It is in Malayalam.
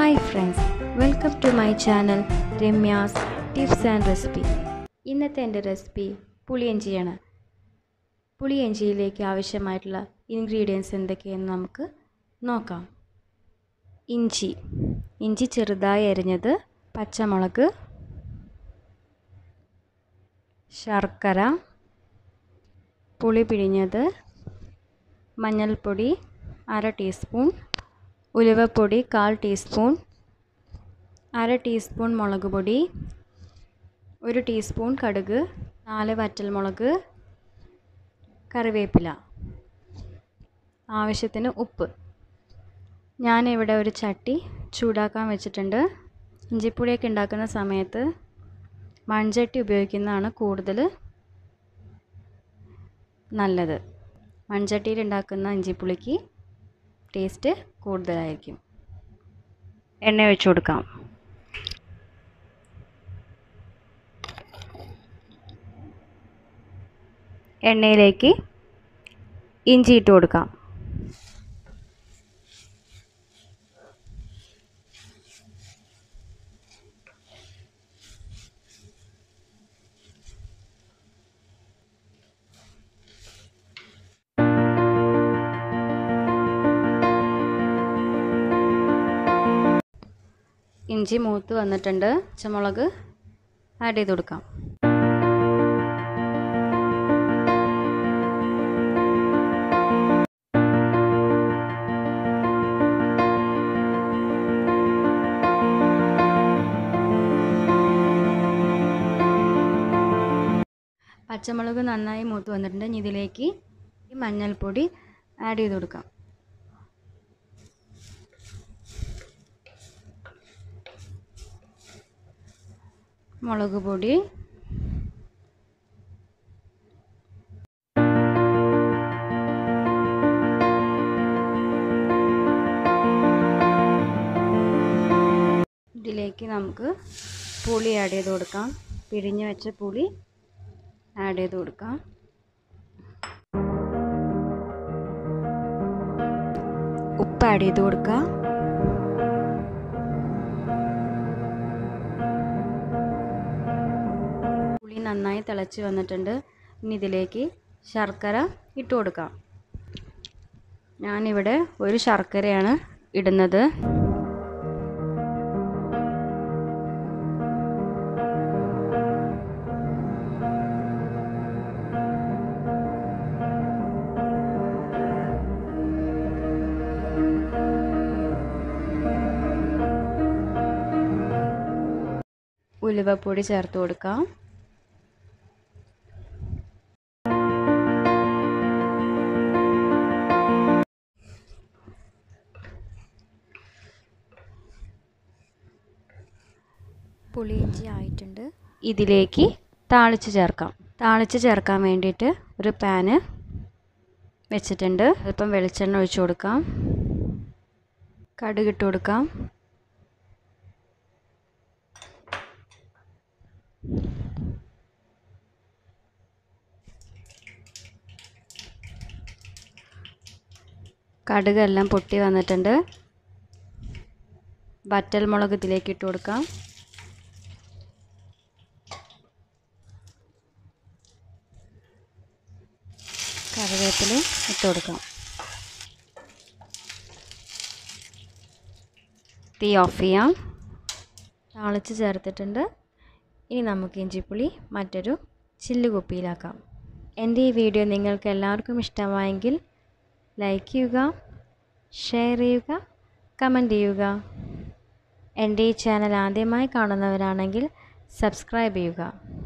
hi friends welcome to my channel Ramya's tips and recipe ഇന്നത്തെ എൻ്റെ റെസിപ്പി പുളിയഞ്ചിയാണ് പുളിയഞ്ചിയിലേക്ക് ആവശ്യമായിട്ടുള്ള ഇൻഗ്രീഡിയൻസ് എന്തൊക്കെയെന്ന് നമുക്ക് നോക്കാം ഇഞ്ചി ഇഞ്ചി ചെറുതായി അരിഞ്ഞത് പച്ചമുളക് ശർക്കര പുളി പിഴിഞ്ഞത് മഞ്ഞൾപ്പൊടി അര ടീസ്പൂൺ ഉലുവപ്പൊടി കാൽ ടീസ്പൂൺ അര ടീസ്പൂൺ മുളക് പൊടി ഒരു ടീസ്പൂൺ കടുക് നാല് വറ്റൽമുളക് കറിവേപ്പില ആവശ്യത്തിന് ഉപ്പ് ഞാനിവിടെ ഒരു ചട്ടി ചൂടാക്കാൻ വെച്ചിട്ടുണ്ട് ഇഞ്ചിപ്പുളിയൊക്കെ ഉണ്ടാക്കുന്ന സമയത്ത് മൺചട്ടി ഉപയോഗിക്കുന്നതാണ് കൂടുതൽ നല്ലത് മൺചട്ടിയിൽ ഉണ്ടാക്കുന്ന ഇഞ്ചിപ്പുളിക്ക് ടേസ്റ്റ് കൂടുതലായിരിക്കും എണ്ണ ഒഴിച്ചു കൊടുക്കാം എണ്ണയിലേക്ക് ഇഞ്ചി ഇട്ട് കൊടുക്കാം ഇഞ്ചി മൂത്ത് വന്നിട്ടുണ്ട് പച്ചമുളക് ആഡ് ചെയ്ത് കൊടുക്കാം പച്ചമുളക് നന്നായി മൂത്ത് വന്നിട്ടുണ്ട് ഇനി ഇതിലേക്ക് മഞ്ഞൾപ്പൊടി ആഡ് ചെയ്ത് കൊടുക്കാം മുളക് പൊടി ഇതിലേക്ക് നമുക്ക് പുളി ആഡ് ചെയ്ത് കൊടുക്കാം പിഴിഞ്ഞ് വെച്ച പുളി ആഡ് ചെയ്ത് കൊടുക്കാം ഉപ്പ് ആഡ് ചെയ്ത് കൊടുക്കാം പുളി നന്നായി തിളച്ച് വന്നിട്ടുണ്ട് ഇനി ഇതിലേക്ക് ശർക്കര ഇട്ട് കൊടുക്കാം ഞാനിവിടെ ഒരു ശർക്കരയാണ് ഇടുന്നത് ഉലുവപ്പൊടി ചേർത്ത് കൊടുക്കാം പുളിയിഞ്ചി ആയിട്ടുണ്ട് ഇതിലേക്ക് താളിച്ച് ചേർക്കാം താളിച്ച് ചേർക്കാൻ വേണ്ടിയിട്ട് ഒരു പാന് വെച്ചിട്ടുണ്ട് അല്പം വെളിച്ചെണ്ണ ഒഴിച്ചു കൊടുക്കാം കടുകിട്ട് കൊടുക്കാം കടുകെല്ലാം പൊട്ടി വന്നിട്ടുണ്ട് വറ്റൽ മുളക് ഇതിലേക്ക് ഇട്ട് കൊടുക്കാം കറിവേപ്പില ഇട്ട് കൊടുക്കാം തീ ഓഫ് ചെയ്യാം താളിച്ച് ചേർത്തിട്ടുണ്ട് ഇനി നമുക്ക് ഇഞ്ചിപ്പുളി മറ്റൊരു ചില്ല് കുപ്പിയിലാക്കാം എൻ്റെ ഈ വീഡിയോ നിങ്ങൾക്ക് എല്ലാവർക്കും ഇഷ്ടമായെങ്കിൽ ലൈക്ക് ചെയ്യുക ഷെയർ ചെയ്യുക കമൻറ്റ് ചെയ്യുക എൻ്റെ ഈ ചാനൽ ആദ്യമായി കാണുന്നവരാണെങ്കിൽ സബ്സ്ക്രൈബ് ചെയ്യുക